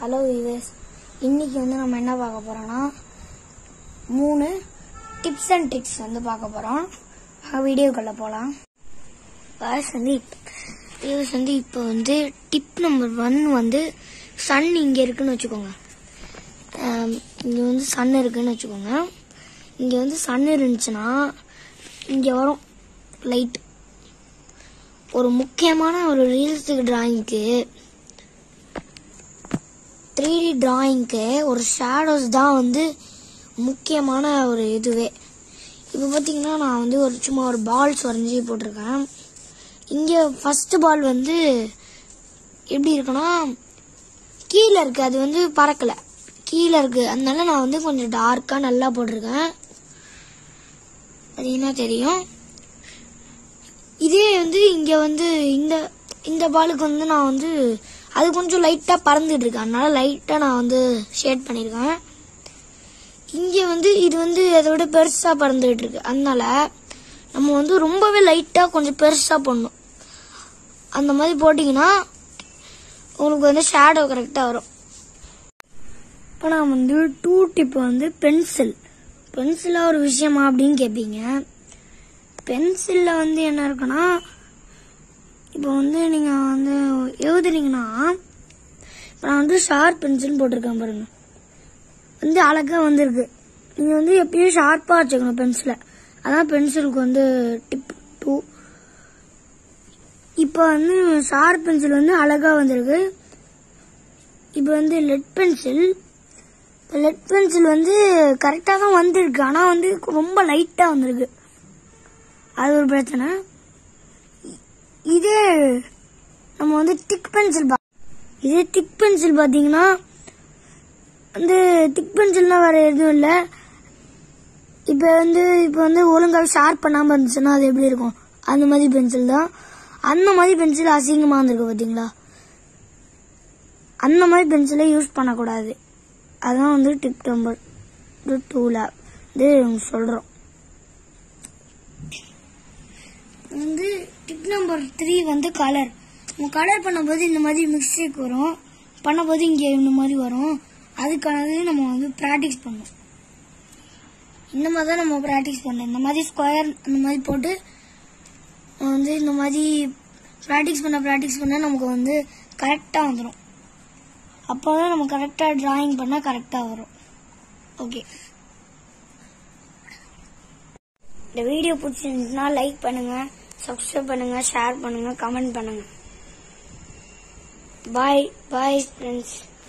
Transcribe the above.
hello wives இன்னைக்கு வந்து நம்ம என்ன பார்க்க போறோம்னா மூணு டிப்ஸ் அண்ட் ட்ரிக்ஸ் வந்து பார்க்க போறோம் வீடியோக்குள்ள போகலாம் ஃபர்ஸ்ட் வந்து வியூஸ் வந்து இப்போ வந்து டிப் நம்பர் ஒன் வந்து சன் இங்கே இருக்குன்னு வச்சுக்கோங்க இங்கே வந்து சன் இருக்குன்னு வச்சுக்கோங்க இங்கே வந்து சன் இருந்துச்சுன்னா இங்கே வரும் லைட் ஒரு முக்கியமான ஒரு ரியலிஸ்டிக் டிராயிங்க்கு த்ரீ டி டிராயிங்க்கு ஒரு ஷேடோஸ் தான் வந்து முக்கியமான ஒரு இதுவே இப்போ பார்த்தீங்கன்னா நான் வந்து ஒரு சும்மா ஒரு பால்ஸ் வரைஞ்சி போட்டிருக்கேன் இங்கே ஃபர்ஸ்ட் பால் வந்து எப்படி இருக்குன்னா கீழே இருக்கு அது வந்து பறக்கல கீழே இருக்கு அதனால நான் வந்து கொஞ்சம் டார்க்காக நல்லா போட்டிருக்கேன் அது என்ன தெரியும் இதே வந்து இங்க வந்து இந்த இந்த பாலுக்கு வந்து நான் வந்து அது கொஞ்சம் லைட்டா பறந்துட்டு இருக்கு அதனால லைட்டா நான் வந்து ஷேட் பண்ணிருக்கேன் இங்க வந்து இது வந்து அதை விட பெருசா பறந்துட்டு இருக்கு அதனால நம்ம வந்து ரொம்பவே லைட்டா கொஞ்சம் பெருசா போடணும் அந்த மாதிரி போட்டீங்கன்னா உங்களுக்கு வந்து ஷேடோ கரெக்டா வரும் இப்போ நான் வந்து டூ டிப் வந்து பென்சில் பென்சிலா ஒரு விஷயமா அப்படின்னு கேட்பீங்க பென்சிலில் வந்து என்ன இருக்குன்னா இப்போ வந்து நீங்கள் வந்து எழுதுனீங்கன்னா இப்போ நான் வந்து ஷார்ப் பென்சில் போட்டிருக்கேன் பாருங்க வந்து அழகாக வந்திருக்கு நீங்கள் வந்து எப்பயும் ஷார்ப்பாக வச்சுக்கணும் பென்சிலை அதான் பென்சிலுக்கு வந்து டிப் டூ இப்போ வந்து ஷார்ப் பென்சில் வந்து அழகாக வந்திருக்கு இப்போ வந்து லெட் பென்சில் லெட் பென்சில் வந்து கரெக்டாக தான் வந்திருக்கு ஆனால் வந்து ரொம்ப லைட்டாக வந்திருக்கு அது ஒரு பிரச்சனை இதே நம்ம வந்து திக் பென்சில் பா இதே திக் பென்சில் பார்த்தீங்கன்னா வந்து திக் பென்சில்னா வேற எதுவும் இல்லை இப்போ வந்து இப்போ வந்து ஒழுங்காக ஷார்ப் பண்ணாமல் இருந்துச்சுன்னா அது எப்படி இருக்கும் அந்த மாதிரி பென்சில் தான் அந்த மாதிரி பென்சில் அசிங்கமாக இருந்திருக்கு பார்த்தீங்களா அந்த மாதிரி பென்சிலை யூஸ் பண்ணக்கூடாது அதான் வந்து டிப் நம்பர் டூவில் வந்து சொல்கிறோம் வந்து டிப் நம்பர் த்ரீ வந்து கலர் நம்ம கலர் பண்ணும்போது இந்த மாதிரி மிஸ்டேக் வரும் பண்ணும்போது இங்கே இந்த மாதிரி வரும் அதுக்கானது நம்ம வந்து ப்ராக்டிஸ் பண்ணணும் இந்த மாதிரி தான் நம்ம ப்ராக்டிஸ் பண்ணணும் இந்த மாதிரி ஸ்கொயர் அந்த மாதிரி போட்டு வந்து இந்த மாதிரி ப்ராக்டிஸ் பண்ண ப்ராக்டிஸ் பண்ண நமக்கு வந்து கரெக்டாக வந்துடும் அப்போ தான் நம்ம கரெக்டாக டிராயிங் பண்ணால் கரெக்டாக வரும் ஓகே இந்த வீடியோ பிடிச்சிருந்துச்சுன்னா லைக் பண்ணுங்க சப்ஸ்கிரைப் பண்ணுங்க ஷேர் பண்ணுங்க கமெண்ட் பண்ணுங்க பாய் பாய் ஃப்ரெண்ட்ஸ்